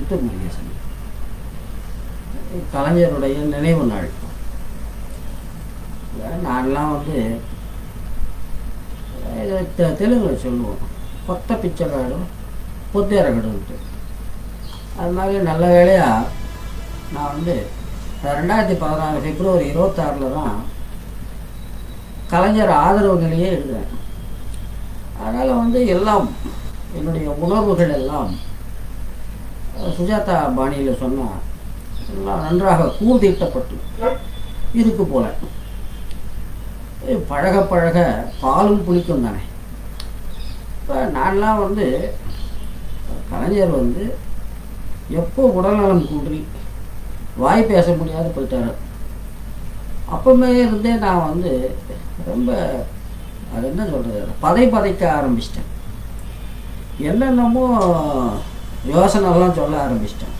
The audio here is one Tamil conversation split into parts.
சித்தூர் முருகேசன் கலைஞருடைய நினைவு நாள் நான்லாம் வந்து இது தெ- தெலுங்குல சொல்லுவோம் கொத்த பிச்சைக்காடு பொத்தேரகடுன்ட்டு அது மாதிரி நல்ல வேலையாக நான் வந்து ரெண்டாயிரத்தி பதினாறு பிப்ரவரி இருபத்தாறில் தான் கலைஞர் ஆதரவு நிலையே எழுதுறேன் அதனால் வந்து எல்லாம் என்னுடைய உணர்வுகள் எல்லாம் அஹ், சுஜாதா பாணியில் சொன்னால் எல்லாம் நன்றாக கூர்தீட்டப்பட்டு இருக்கு போல பழக பழக பாலும் புளிக்கும் தானே இப்போ நான்லாம் வந்து கலைஞர் வந்து எப்போ உடல்நலம் குன்றி வாய் பேச முடியாத போயிட்டாரு அப்பவுமே இருந்தே நான் வந்து ரொம்ப அது என்ன சொல்கிறது பதை பதைக்க ஆரம்பிச்சிட்டேன் என்னென்னமோ யோசனைலாம் சொல்ல ஆரம்பிச்சிட்டேன்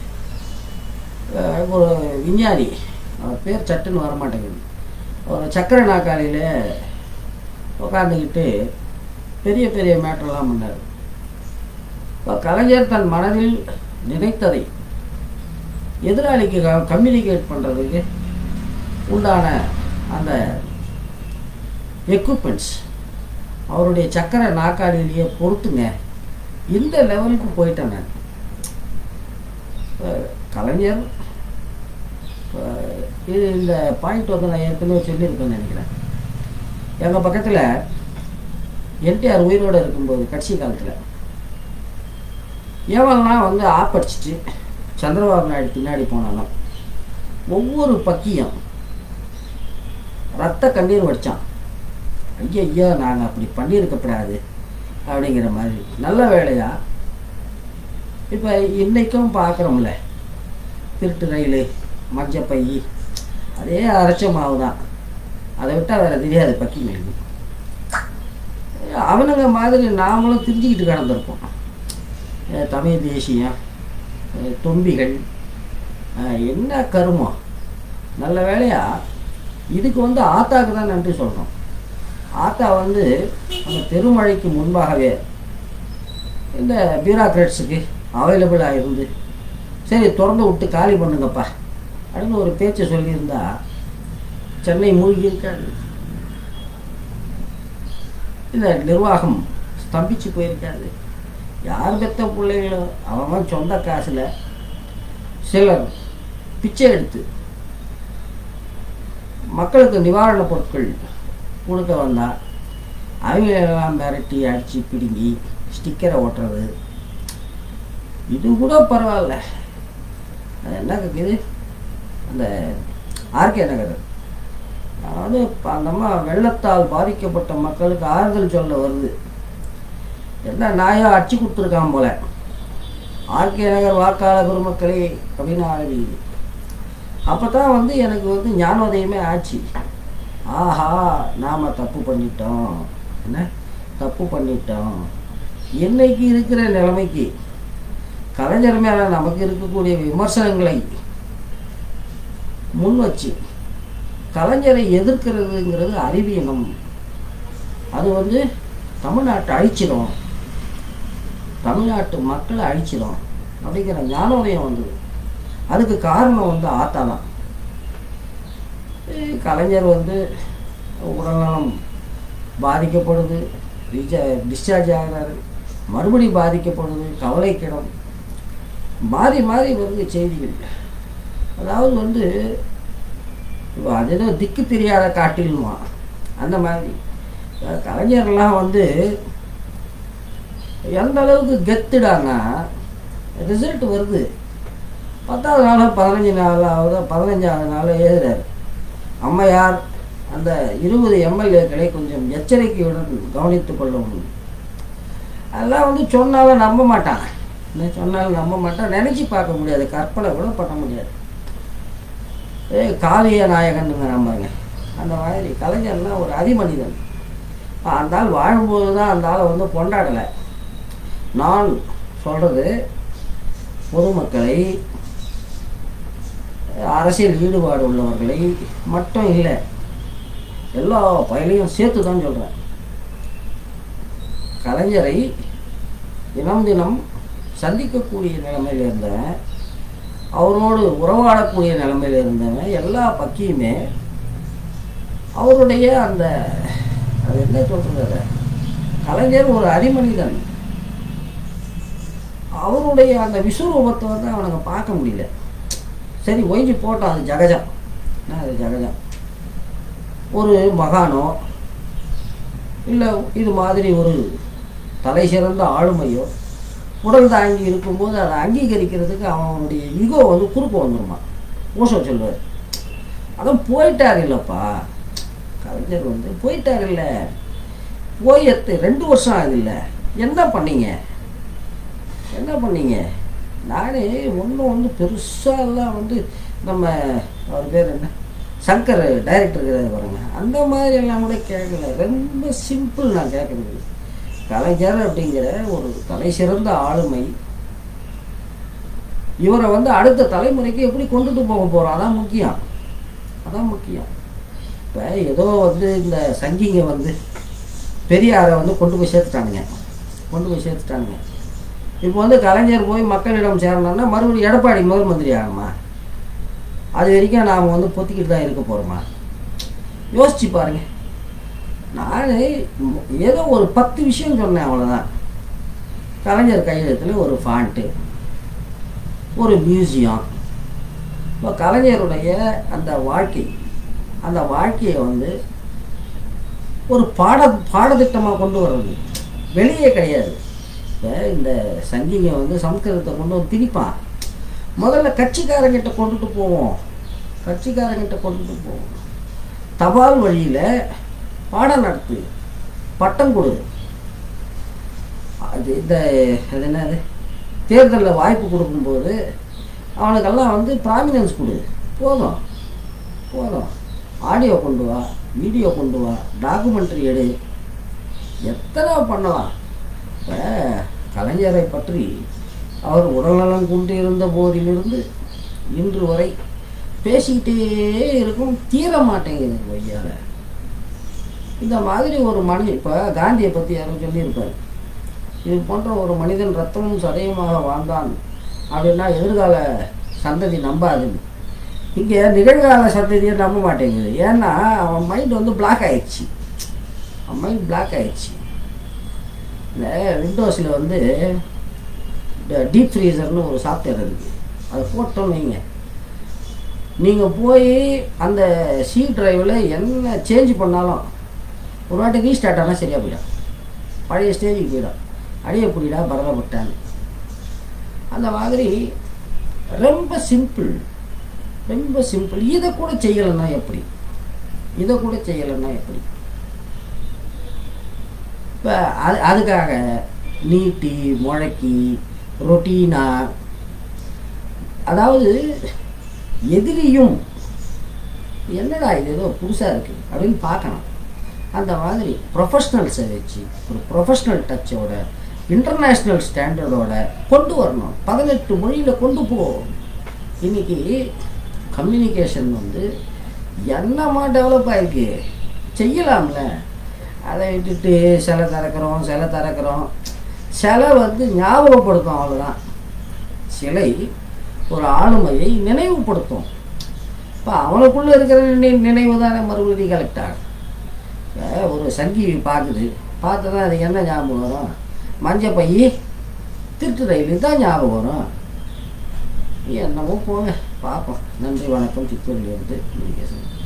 அஹ் ஒரு விஞ்ஞானி அவர் பேர் சட்டுன்னு வர மாட்டேங்குது ஒரு சக்கரை நாற்காலியில் உட்காந்துக்கிட்டு பெரிய பெரிய மேட்டர்லாம் பண்ணார் இப்போ கலைஞர் தன் மனதில் நினைத்ததை எதிராளிக்கு கம்யூனிகேட் பண்ணுறதுக்கு உண்டான அந்த எக்யூப்மெண்ட்ஸ் அவருடைய சக்கரை நாற்காலியிலேயே பொறுத்துங்க இந்த லெவலுக்கு போயிட்டேன் நான் அஹ் கலைஞர் அஹ் இது இந்த பாயிண்ட் வந்து நான் ஏற்கனவே சொல்லியிருக்கேன்னு நினைக்கிறேன் எங்கள் பக்கத்தில் என்டிஆர் உயிரோடு இருக்கும்போது கட்சி காலத்தில் எவன்லாம் வந்து ஆப்படிச்சிட்டு சந்திரபாபு நாயுடு பின்னாடி போனானோ ஒவ்வொரு பக்கியும் ரத்த கண்ணீர் வடித்தான் ஐயா ஐயா நாங்கள் அப்படி பண்ணியிருக்கப்படாது அப்படிங்கிற மாதிரி நல்ல வேலையா இப்போ இன்றைக்கும் பார்க்குறோம்ல திருட்டு ரயில் மஞ்சப்பை அதே அரைச்ச மாவு தான் அதை விட்டால் வேறு தெரியாது பக்கிங்களுக்கு அவனுங்க மாதிரி நாமளும் தெரிஞ்சுக்கிட்டு கிடந்திருப்போம் அஹ் தமிழ் தேசியம் அஹ் தொம்பிகள் அஹ் என்ன கருமம் நல்ல வேலையா இதுக்கு வந்து ஆத்தாக்கு தான் நன்றி சொல்கிறோம் ஆத்தா வந்து அந்த பெருமழைக்கு முன்பாகவே இந்த பியூராக்ராட்ஸுக்கு அவைலபிளாக இருந்து சரி திறந்து விட்டு காலி பண்ணுங்கப்பா அப்படின்னு ஒரு பேச்சு சொல்லியிருந்தா சென்னை மூழ்கி இருக்காது இந்த நிர்வாகம் ஸ்தம்பிச்சு போயிருக்காது யார் பெத்த பிள்ளைகளோ அவன் சொந்த காசில் சிலர் பிச்சை எடுத்து மக்களுக்கு நிவாரணப் பொருட்கள் கொடுக்க வந்தா அவங்க எல்லாம் மிரட்டி அடித்து பிடுங்கி ஸ்டிக்கரை ஒட்டுறது இது கூட பரவாயில்ல அது என்ன இருக்குது அந்த ஆர்கே நகர் அதாவது இப்ப அந்த அம்மா வெள்ளத்தால் பாதிக்கப்பட்ட மக்களுக்கு ஆறுதல் சொல்ல வருது என்ன நாயோ அடிச்சு கொடுத்துருக்கான் போல ஆர்கே நகர் வாக்காளர் பெருமக்களே அப்படின்னு ஆரம்பிக்குது அப்போ தான் வந்து எனக்கு வந்து ஞானோதயமே ஆச்சு ஆஹா நாம் தப்பு பண்ணிட்டோம் என்ன தப்பு பண்ணிட்டோம் இன்னைக்கு இருக்கிற நிலைமைக்கு கலைஞர் மேலே நமக்கு இருக்கக்கூடிய விமர்சனங்களை முன் வச்சு கலைஞரை எதிர்க்கிறதுங்கிறது அறிவியனம் அது வந்து தமிழ்நாட்டை அழிச்சிடும் தமிழ்நாட்டு மக்களை அழிச்சிடும் அப்படிங்கிற ஞானோதயம் வந்தது அதுக்கு காரணம் வந்து ஆத்தா தான் ஏய், கலைஞர் வந்து உடல்நலம் பாதிக்கப்படுது ரீச்சா டிஸ்சார்ஜ் ஆகிறாரு மறுபடியும் பாதிக்கப்படுது கவலைக்கிடம் மாறி மாறி வருது செய்திகள் அதாவது வந்து இப்போ அது ஏதோ திக்கு தெரியாத காட்டிலுமா அந்த மாதிரி அஹ் கலைஞர்லாம் வந்து எந்த அளவுக்கு கெத்துடான்னா ரிசல்ட் வருது பத்தாவது நாள் பதினஞ்சு நாளாவது பதினஞ்சாவது நாள் எழுதுறாரு அம்மையார் அந்த இருபது எம்எல்ஏக்களை கொஞ்சம் எச்சரிக்கையுடன் கவனித்துக் கொள்ளவும் அதெல்லாம் வந்து சொன்னாலும் நம்ப மாட்டான் என்ன சொன்னாலும் நம்ப மாட்டான் நினச்சி பார்க்க முடியாது கற்பனை கூட பண்ண முடியாது ஏ காளிய நாயகன்னுங்க நம்புங்க அந்த மாதிரி கலைஞர்னா ஒரு அதிமனிதன் அந்த ஆள் வாழும்போது தான் அந்த ஆளை வந்து கொண்டாடலை நான் சொல்கிறது பொதுமக்களை அரசியல் ஈடுபாடு உள்ளவர்களை மட்டும் இல்லை எல்லா பயலையும் சேர்த்து தான் சொல்கிறேன் கலைஞரை தினம் தினம் சந்திக்கக்கூடிய நிலைமையில் இருந்தவன் அவரோடு உறவாடக்கூடிய நிலைமையில் இருந்தவன் எல்லா பக்கியுமே அவருடைய அந்த அது என்ன சொல்றது அதை கலைஞர் ஒரு அடிமனிதன் அவருடைய அந்த விஸ்வரூபத்தை வந்து அவனுங்க பார்க்க முடியல சரி ஒய்ஞ்சி போட்டான் அது ஜகஜம் என்ன அது ஜகஜம் ஒரு மகானோ இல்லை இது மாதிரி ஒரு தலை சிறந்த ஆளுமையோ உடல் தாங்கி இருக்கும்போது அதை அங்கீகரிக்கிறதுக்கு அவனுடைய ஈகோ வந்து குறுக்க வந்துருமா ஓசோ சொல்லுவார் அதான் போயிட்டார் இல்லைப்பா கலைஞர் வந்து போயிட்டார் இல்லை போய் எத்து ரெண்டு வருஷம் ஆகுது இல்லை என்ன பண்ணீங்க என்ன பண்ணீங்க நானே ஒன்றும் வந்து பெருசாலாம் வந்து நம்ம அவர் பேர் என்ன சங்கர் டைரக்டர் இருக்கிறாரு பாருங்க அந்த மாதிரி எல்லாம் கூட கேட்கல ரொம்ப சிம்பிள் நான் கேட்குறது கலைஞர் அப்படிங்கிற ஒரு தலை சிறந்த ஆளுமை இவரை வந்து அடுத்த தலைமுறைக்கு எப்படி கொண்டுட்டு போக போகிறோம் அதான் முக்கியம் அதான் முக்கியம் இப்போ ஏதோ வந்து இந்த சங்கிங்க வந்து பெரியாரை வந்து கொண்டு போய் சேர்த்துட்டானுங்க கொண்டு போய் சேர்த்துட்டானுங்க இப்போ வந்து கலைஞர் போய் மக்களிடம் சேரணும்னா மறுபடியும் எடப்பாடி முதல் மந்திரி ஆகுமா அது வரைக்கும் நாம் வந்து பொத்திக்கிட்டு தான் இருக்க போகிறோமா யோசிச்சு பாருங்க நான் ஏதோ ஒரு பத்து விஷயம் சொன்னேன் அவ்வளோதான் கலைஞர் கையெழுத்தில் ஒரு ஃபாண்ட்டு ஒரு மியூசியம் இப்போ கலைஞருடைய அந்த வாழ்க்கை அந்த வாழ்க்கையை வந்து ஒரு பாட பாடத்திட்டமாக கொண்டு வர்றது வெளியே கிடையாது இப்போ இந்த சங்கிங்க வந்து சம்ஸ்கிருதத்தை கொண்டு வந்து திணிப்பான் முதல்ல கட்சிக்காரங்கிட்ட கொண்டுட்டு போவோம் கட்சிக்காரங்கிட்ட கொண்டுட்டு போவோம் தபால் வழியில் பாடம் நடத்து பட்டம் கொடு அது இந்த அது என்னது தேர்தலில் வாய்ப்பு கொடுக்கும்போது அவனுக்கெல்லாம் வந்து ப்ராமினன்ஸ் கொடு போதும் போதும் ஆடியோ கொண்டு வா வீடியோ கொண்டு வா டாக்குமெண்ட்ரி எடு எத்தனை பண்ணலாம் இப்போ கலைஞரை பற்றி அவர் உடல்நலம் கொண்டு இருந்த போதிலிருந்து இன்று வரை பேசிக்கிட்டே இருக்கும் தீர மாட்டேங்குது கொய்யால இந்த மாதிரி ஒரு மனிதன் இப்போ காந்தியை பற்றி யாரும் சொல்லியிருப்பார் இது போன்ற ஒரு மனிதன் ரத்தமும் சதயமாக வாழ்ந்தான் அப்படின்னா எதிர்கால சந்ததி நம்பாதுன்னு இங்கே நிகழ்கால சந்ததியை நம்ப மாட்டேங்குது ஏன்னா அவன் மைண்ட் வந்து பிளாக் ஆயிடுச்சு அவன் மைண்ட் பிளாக் ஆயிடுச்சு இந்த விண்டோஸில் வந்து டீப் ஃப்ரீசர்னு ஒரு சாஃப்ட்வேர் இருக்குது அதை போட்டோன்னு வைங்க நீங்கள் போய் அந்த சி டிரைவில் என்ன சேஞ்ச் பண்ணாலும் ஒரு வாட்டி ரீஸ்டார்ட் ஆனால் சரியாக போயிடும் பழைய ஸ்டேஜுக்கு போயிடும் அடிய புடிடா பரதப்பட்டான்னு அந்த மாதிரி ரொம்ப சிம்பிள் ரொம்ப சிம்பிள் இதை கூட செய்யலைன்னா எப்படி இதை கூட செய்யலைன்னா எப்படி இப்போ அது அதுக்காக நீட்டி முழக்கி ரொட்டீனா அதாவது எதிரியும் என்னடா இது ஏதோ புதுசாக இருக்குது அப்படின்னு பார்க்கணும் அந்த மாதிரி ப்ரொஃபஷ்னல்ஸை வச்சு ஒரு ப்ரொஃபஷ்னல் டச்சோட இன்டர்நேஷ்னல் ஸ்டாண்டர்டோட கொண்டு வரணும் பதினெட்டு மொழியில் கொண்டு போ இன்னைக்கு கம்யூனிகேஷன் வந்து என்னமா டெவலப் ஆயிருக்கு செய்யலாம்ல அதை விட்டுட்டு சிலை திறக்கிறோம் சிலை திறக்கிறோம் சிலை வந்து ஞாபகப்படுத்தும் அவ்வளோதான் சிலை ஒரு ஆளுமையை நினைவுபடுத்தும் இப்போ அவனுக்குள்ளே இருக்கிற நினை நினைவு தானே மறுபடியும் கலெக்ட் ஆகும் இப்போ ஒரு சங்கி பார்க்குது பார்த்தா அது என்ன ஞாபகம் வரும் மஞ்சள் பை திருட்டு ரயில் தான் ஞாபகம் வரும் என்னமோ போங்க பார்ப்போம் நன்றி வணக்கம் சித்தூரிலிருந்து முருகேசன்